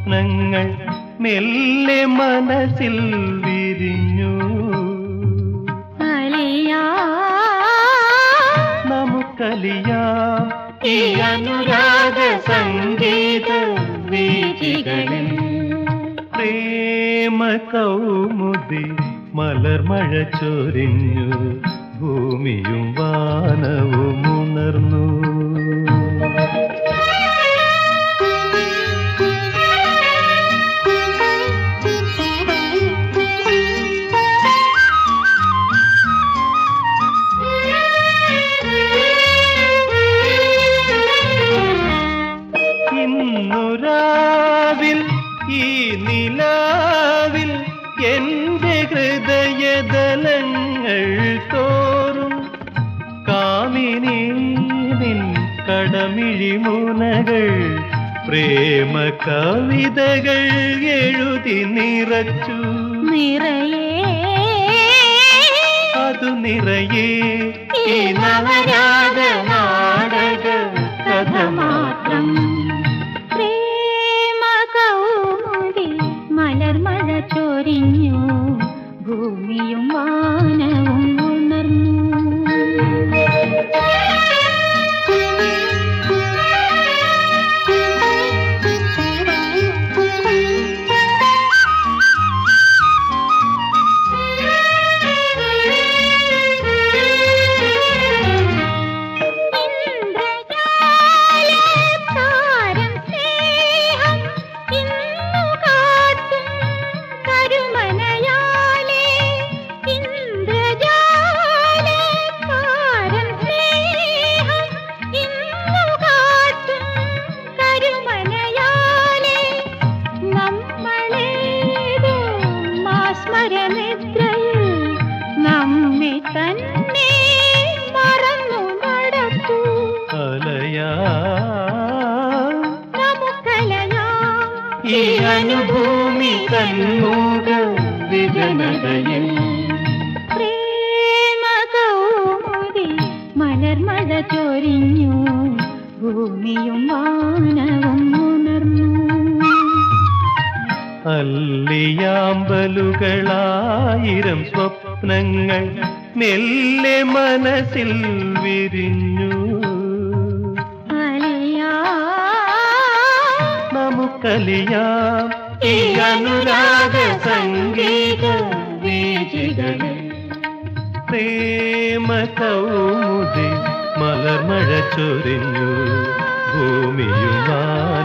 സ്വപ്നങ്ങൾ മെല്ലെ മനസ്സിൽ വിരിഞ്ഞു അലിയാ നമുക്കലിയാം ഈ അനുരാഗ സംഗീത വീചികളിൽ പ്രേമ കൗമുദി മലർമഴ ചൊരിഞ്ഞു ഭൂമിയും വാനവും ഉണർന്നു ഇന്നുരാവിൽ ഈ നിലാവിൽ എന്റെ ഹൃദയദലങ്ങൾ തോറും കാമിനി നിൻ കടമിഴി മുനകൾ പ്രേമ കവിതകൾ എഴുതി നിറച്ചു നിറയേ അതു നിറയെ ഈ നവരാഗ നാടക കഥ മാത്രം പ്രേമ കൗമുദി മലർമഴ ചൊരിഞ്ഞു ഭൂമിയും വാനവും ഉണർന്നു ഇന്ദ്രജാലത്താരം സ്നേഹം ഇന്നു കാട്ടും കരുമനയാലേ ഇന്ദ്രജാലത്താരം സ്നേഹം ഇന്നു കാട്ടും കരുമനയാലേ നമ്മളേതോ മാസ്മരനിദ്രയിൽ നമ്മെ തന്നെ മറന്നു നടക്കൂ അലയാ നമുക്കലയാം ഈ അനുഭൂമി കൺമൂക വിജനതയിൽ പ്രേമ കൗമുദി മലർമഴ ചൊരിഞ്ഞു ഭൂമിയും വാനവും ഉണർന്നു അല്ലിയാമ്പലുകളായിരം സ്വപ്നങ്ങൾ മെല്ലെ മനസ്സിൽ വിരിഞ്ഞു അലയാ നമുക്കലിയാം ഈ അനുരാഗ സംഗീത വീചികളിൽ പ്രേമ കൗമുദി മലർമഴ ചൊരിഞ്ഞു ഭൂമിയും വാ